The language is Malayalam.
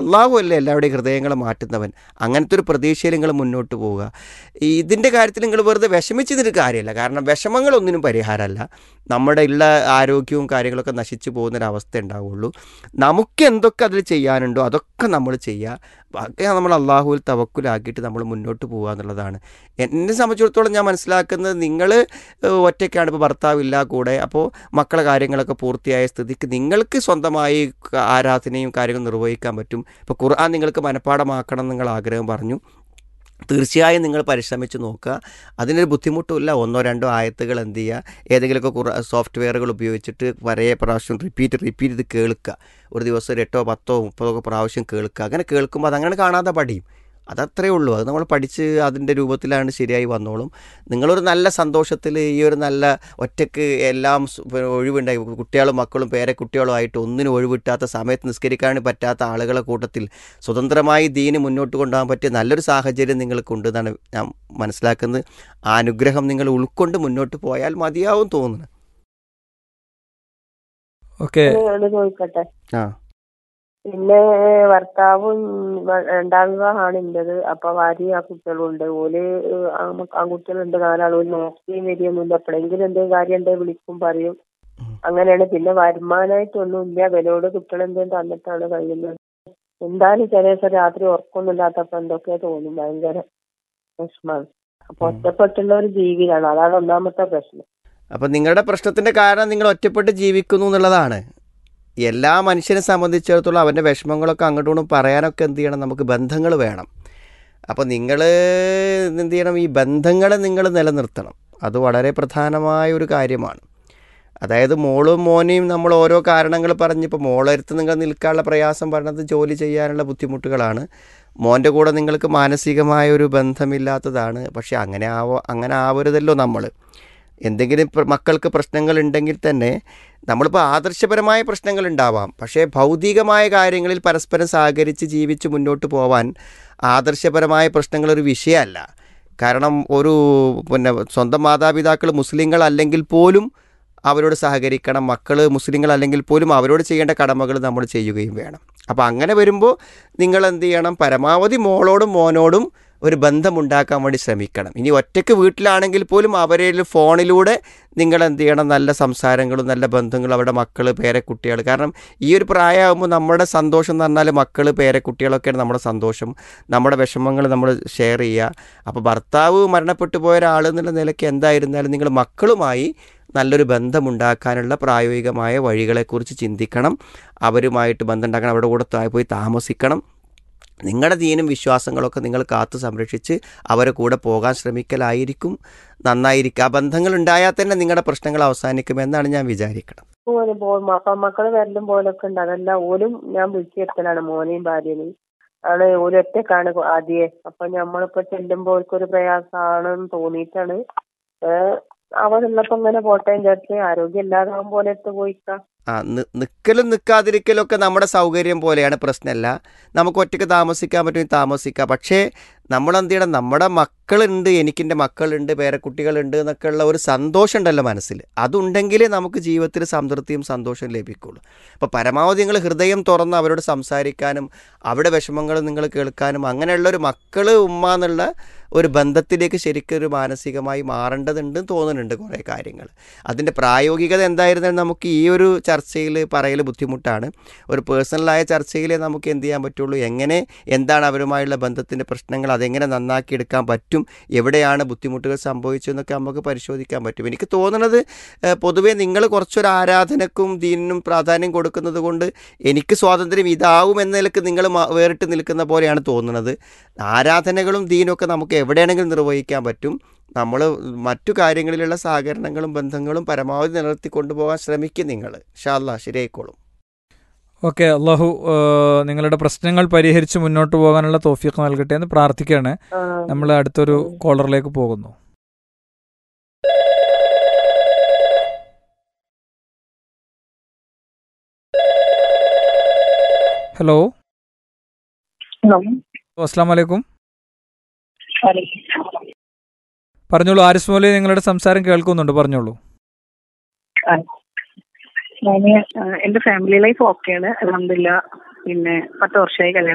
അള്ളാഹു അല്ലേ എല്ലാവരുടെയും ഹൃദയങ്ങൾ മാറ്റുന്നവൻ അങ്ങനത്തെ ഒരു പ്രതീക്ഷയിൽ നിങ്ങൾ മുന്നോട്ട് പോവുക ഈ ഇതിൻ്റെ കാര്യത്തിൽ നിങ്ങൾ വെറുതെ വിഷമിച്ചതിന് കാര്യമല്ല കാരണം വിഷമങ്ങളൊന്നിനും പരിഹാരമല്ല നമ്മുടെ ഉള്ള ആരോഗ്യവും കാര്യങ്ങളൊക്കെ നശിച്ചു പോകുന്നൊരവസ്ഥ ഉണ്ടാവുള്ളൂ നമുക്ക് എന്തൊക്കെ അതിൽ ചെയ്യാനുണ്ടോ അതൊക്കെ നമ്മൾ ചെയ്യുക ബാക്കി നമ്മൾ അള്ളാഹുവിൽ തവക്കുലാക്കിയിട്ട് നമ്മൾ മുന്നോട്ട് പോകുക എന്നുള്ളതാണ് എന്നെ സംബന്ധിച്ചിടത്തോളം ഞാൻ മനസ്സിലാക്കുന്നത് നിങ്ങൾ ഒറ്റയ്ക്കാണ് ഇപ്പോൾ ഭർത്താവില്ല കൂടെ അപ്പോൾ മക്കളെ കാര്യങ്ങളൊക്കെ പൂർത്തിയായ സ്ഥിതിക്ക് നിങ്ങൾക്ക് സ്വന്തമായി ആരാധനയും കാര്യങ്ങളും നിർവഹിക്കാൻ പറ്റും ഇപ്പോൾ ഖുർആൻ നിങ്ങൾക്ക് മനഃപ്പാടമാക്കണം എന്ന് നിങ്ങൾ ആഗ്രഹം പറഞ്ഞു തീർച്ചയായും നിങ്ങൾ പരിശ്രമിച്ച് നോക്കുക അതിനൊരു ബുദ്ധിമുട്ടുമില്ല ഒന്നോ രണ്ടോ ആയത്തുകൾ എന്ത് ചെയ്യുക ഏതെങ്കിലുമൊക്കെ കുറ സോഫ്റ്റ്വെയറുകൾ ഉപയോഗിച്ചിട്ട് കുറേ പ്രാവശ്യം റിപ്പീറ്റ് റിപ്പീറ്റ് ഇത് കേൾക്കുക ഒരു ദിവസം ഒരു എട്ടോ പത്തോ മുപ്പതോ ഒക്കെ പ്രാവശ്യം കേൾക്കുക അങ്ങനെ കേൾക്കുമ്പോൾ അതങ്ങനെ കാണാതെ പഠിയും അതത്രേ ഉള്ളൂ അത് നമ്മൾ പഠിച്ച് അതിൻ്റെ രൂപത്തിലാണ് ശരിയായി വന്നോളും നിങ്ങളൊരു നല്ല സന്തോഷത്തിൽ ഈ ഒരു നല്ല ഒറ്റയ്ക്ക് എല്ലാം സ് ഒഴിവുണ്ടായി കുട്ടികളും മക്കളും പേരെ കുട്ടികളുമായിട്ട് ഒന്നിനും ഒഴിവിട്ടാത്ത സമയത്ത് നിസ്കരിക്കാൻ പറ്റാത്ത ആളുകളെ കൂട്ടത്തിൽ സ്വതന്ത്രമായി ദീന് മുന്നോട്ട് കൊണ്ടുപോകാൻ പറ്റിയ നല്ലൊരു സാഹചര്യം നിങ്ങൾക്കുണ്ടെന്നാണ് ഞാൻ മനസ്സിലാക്കുന്നത് ആ അനുഗ്രഹം നിങ്ങൾ ഉൾക്കൊണ്ട് മുന്നോട്ട് പോയാൽ മതിയാവും തോന്നുന്നു ഓക്കെ ഒന്ന് ചോദിക്കട്ടെ ആ പിന്നെ ഭർത്താവും വ- രണ്ടാം വിവാഹമാണ് എന്റേത് അപ്പൊ ഭാര്യ ആ കുട്ടികളുണ്ട് ഓല് ആ- ആൺകുട്ടികളുണ്ട് നാലാളും ഓല് നോക്കുകയും വരികയൊന്നുമില്ല എപ്പോഴെങ്കിലും എന്തെങ്കിലും കാര്യം ഉണ്ടെങ്കിൽ വിളിക്കും പറയും ഉം. അങ്ങനെയാണ് പിന്നെ വരുമാനമായിട്ടൊന്നുമില്ല വിലയോട് കുട്ടികൾ എന്തെങ്കിലും തന്നിട്ടാണ് കഴിയുന്നത് എന്തായാലും ചില ദിവസം രാത്രി ഉറക്കമൊന്നും ഇല്ലാത്തപ്പോ എന്തൊക്കെയോ തോന്നും ഭയങ്കര വിഷമാണ് അപ്പൊ ഉം. ഒറ്റപ്പെട്ടുള്ള ഒരു ജീവിതമാണ് അതാണ് ഒന്നാമത്തെ പ്രശ്നം അപ്പം നിങ്ങളുടെ പ്രശ്നത്തിൻ്റെ കാരണം നിങ്ങൾ ഒറ്റപ്പെട്ട് ജീവിക്കുന്നു എന്നുള്ളതാണ് എല്ലാ മനുഷ്യനെ സംബന്ധിച്ചിടത്തോളം അവൻ്റെ വിഷമങ്ങളൊക്കെ അങ്ങോട്ടും ഇങ്ങോട്ടും പറയാനൊക്കെ എന്ത് ചെയ്യണം നമുക്ക് ബന്ധങ്ങൾ വേണം അപ്പോൾ നിങ്ങൾ എന്ത് ചെയ്യണം ഈ ബന്ധങ്ങളെ നിങ്ങൾ നിലനിർത്തണം അത് വളരെ പ്രധാനമായ ഒരു കാര്യമാണ് അതായത് മോളും മോനെയും നമ്മൾ ഓരോ കാരണങ്ങൾ പറഞ്ഞിപ്പോൾ മോളടുത്ത് നിങ്ങൾ നിൽക്കാനുള്ള പ്രയാസം പറഞ്ഞത് ജോലി ചെയ്യാനുള്ള ബുദ്ധിമുട്ടുകളാണ് മോൻ്റെ കൂടെ നിങ്ങൾക്ക് മാനസികമായ ഒരു ബന്ധമില്ലാത്തതാണ് പക്ഷേ അങ്ങനെ ആവോ അങ്ങനെ ആവരുതല്ലോ നമ്മൾ എന്തെങ്കിലും പ്ര- മക്കൾക്ക് പ്രശ്നങ്ങൾ ഉണ്ടെങ്കിൽ തന്നെ നമ്മളിപ്പോൾ ആദർശപരമായ പ്രശ്നങ്ങൾ ഉണ്ടാവാം പക്ഷേ ഭൗതികമായ കാര്യങ്ങളിൽ പരസ്പരം സഹകരിച്ച് ജീവിച്ച് മുന്നോട്ട് പോവാൻ ആദർശപരമായ പ്രശ്നങ്ങൾ ഒരു വിഷയമല്ല കാരണം ഒരു പിന്നെ സ്വന്തം മാതാപിതാക്കൾ മുസ്ലിങ്ങൾ അല്ലെങ്കിൽ പോലും അവരോട് സഹകരിക്കണം മക്കൾ മുസ്ലിങ്ങൾ അല്ലെങ്കിൽ പോലും അവരോട് ചെയ്യേണ്ട കടമകൾ നമ്മൾ ചെയ്യുകയും വേണം അപ്പോൾ അങ്ങനെ വരുമ്പോൾ നിങ്ങൾ എന്ത് ചെയ്യണം പരമാവധി മോളോടും മോനോടും ഒരു ബന്ധമുണ്ടാക്കാൻ വേണ്ടി ശ്രമിക്കണം ഇനി ഒറ്റയ്ക്ക് വീട്ടിലാണെങ്കിൽ പോലും അവരെ ഫോണിലൂടെ നിങ്ങൾ എന്ത് ചെയ്യണം നല്ല സംസാരങ്ങളും നല്ല ബന്ധങ്ങളും അവരുടെ മക്കൾ പേരക്കുട്ടികൾ കാരണം ഈ ഒരു പ്രായമാകുമ്പോൾ നമ്മുടെ സന്തോഷം എന്ന് പറഞ്ഞാൽ മക്കൾ പേരക്കുട്ടികളൊക്കെയാണ് നമ്മുടെ സന്തോഷം നമ്മുടെ വിഷമങ്ങൾ നമ്മൾ ഷെയർ ചെയ്യുക അപ്പോൾ ഭർത്താവ് മരണപ്പെട്ടു പോയ ഒരാൾ എന്നുള്ള നിലയ്ക്ക് എന്തായിരുന്നാലും നിങ്ങൾ മക്കളുമായി നല്ലൊരു ബന്ധമുണ്ടാക്കാനുള്ള പ്രായോഗികമായ വഴികളെക്കുറിച്ച് ചിന്തിക്കണം അവരുമായിട്ട് ബന്ധമുണ്ടാക്കണം അവരുടെ കൂടെ താ- പോയി താമസിക്കണം നിങ്ങളുടെ ദീനും വിശ്വാസങ്ങളൊക്കെ നിങ്ങൾ കാത്തു സംരക്ഷിച്ച് അവരെ കൂടെ പോകാൻ ശ്രമിക്കലായിരിക്കും നന്നായിരിക്കും ആ ബന്ധങ്ങൾ ഉണ്ടായാൽ തന്നെ നിങ്ങളുടെ പ്രശ്നങ്ങൾ അവസാനിക്കുമെന്നാണ് ഞാൻ വിചാരിക്കണം ഓന് പോ- മക്ക- മക്കള് വരലും പോലൊക്കെ ഉണ്ട് അതല്ല ഓലും ഞാൻ വിളിച്ചെടുക്കലാണ് മോനെയും ഭാര്യനെയും ആണ് ഓല് ഒറ്റക്കാണ് ആദ്യേ അപ്പൊ നമ്മളിപ്പോ ചെല്ലുമ്പോ ഓൽക്കൊരു പ്രയാസമാണെന്ന് തോന്നിയിട്ടാണ് ഏഹ് അവരുള്ളപ്പോ ഇങ്ങനെ പോട്ടെ വിചാരിച്ച് ആരോഗ്യം ഇല്ലാതാവും പോലെ എടുത്ത് പോയിക്കാം ആ നി- നിൽക്കലും നിൽക്കാതിരിക്കലും ഒക്കെ നമ്മുടെ സൗകര്യം പോലെയാണ് പ്രശ്നമല്ല നമുക്ക് ഒറ്റയ്ക്ക് താമസിക്കാൻ പറ്റുമെങ്കിൽ താമസിക്കാം പക്ഷേ നമ്മൾ എന്ത് ചെയ്യണം നമ്മുടെ മക്കളുണ്ട് എനിക്കെൻ്റെ മക്കളുണ്ട് പേരക്കുട്ടികളുണ്ട് എന്നൊക്കെ ഉള്ള ഒരു സന്തോഷം ഉണ്ടല്ലോ മനസ്സിൽ അതുണ്ടെങ്കിലേ നമുക്ക് ജീവിതത്തിൽ സംതൃപ്തിയും സന്തോഷവും ലഭിക്കുള്ളൂ അപ്പോൾ പരമാവധി നിങ്ങൾ ഹൃദയം തുറന്ന് അവരോട് സംസാരിക്കാനും അവരുടെ വിഷമങ്ങൾ നിങ്ങൾ കേൾക്കാനും അങ്ങനെയുള്ള ഒരു മക്കൾ ഉമ്മ എന്നുള്ള ഒരു ബന്ധത്തിലേക്ക് ശരിക്കും ഒരു മാനസികമായി മാറേണ്ടതുണ്ട് തോന്നുന്നുണ്ട് കുറേ കാര്യങ്ങൾ അതിൻ്റെ പ്രായോഗികത എന്തായിരുന്നാലും നമുക്ക് ഈ ഒരു ചർച്ചയിൽ പറയൽ ബുദ്ധിമുട്ടാണ് ഒരു പേഴ്സണലായ ചർച്ചയിൽ നമുക്ക് എന്ത് ചെയ്യാൻ പറ്റുള്ളൂ എങ്ങനെ എന്താണ് അവരുമായുള്ള ബന്ധത്തിൻ്റെ പ്രശ്നങ്ങൾ അതെങ്ങനെ നന്നാക്കി എടുക്കാൻ പറ്റും എവിടെയാണ് ബുദ്ധിമുട്ടുകൾ സംഭവിച്ചതെന്നൊക്കെ നമുക്ക് പരിശോധിക്കാൻ പറ്റും എനിക്ക് തോന്നുന്നത് ഏഹ്, പൊതുവേ നിങ്ങൾ കുറച്ചൊരു ആരാധനക്കും ദീനിനും പ്രാധാന്യം കൊടുക്കുന്നത് കൊണ്ട് എനിക്ക് സ്വാതന്ത്ര്യം ഇതാവും എന്ന നിലക്ക് നിങ്ങൾ മ- വേറിട്ട് നിൽക്കുന്ന പോലെയാണ് തോന്നുന്നത് ആരാധനകളും ദീനൊക്കെ നമുക്ക് എവിടെയാണെങ്കിലും നിർവഹിക്കാൻ പറ്റും നമ്മൾ മറ്റു കാര്യങ്ങളിലുള്ള സഹകരണങ്ങളും ബന്ധങ്ങളും പരമാവധി നിലനിർത്തി കൊണ്ടുപോകാൻ ശ്രമിക്കും നിങ്ങൾ ഷാല്ല ശരിയായിക്കോളും ഓക്കെ അള്ളാഹു ഏഹ്, നിങ്ങളുടെ പ്രശ്നങ്ങൾ പരിഹരിച്ച് മുന്നോട്ട് പോകാനുള്ള തോഫിയൊക്കെ നൽകട്ടെ എന്ന് പ്രാർത്ഥിക്കുകയാണ് ആ. നമ്മൾ അടുത്തൊരു കോളറിലേക്ക് പോകുന്നു ഹലോ അസ്സാം വലൈക്കും പറഞ്ഞോളൂ ആരിസ് മൗലി നിങ്ങളുടെ സംസാരം കേൾക്കുന്നുണ്ട് പറഞ്ഞോളൂ ഞാന് ആ, എന്റെ ഫാമിലി ലൈഫ് ഓക്കെയാണ് അലഹമില്ല പിന്നെ പത്ത് വർഷമായി കല്യാണം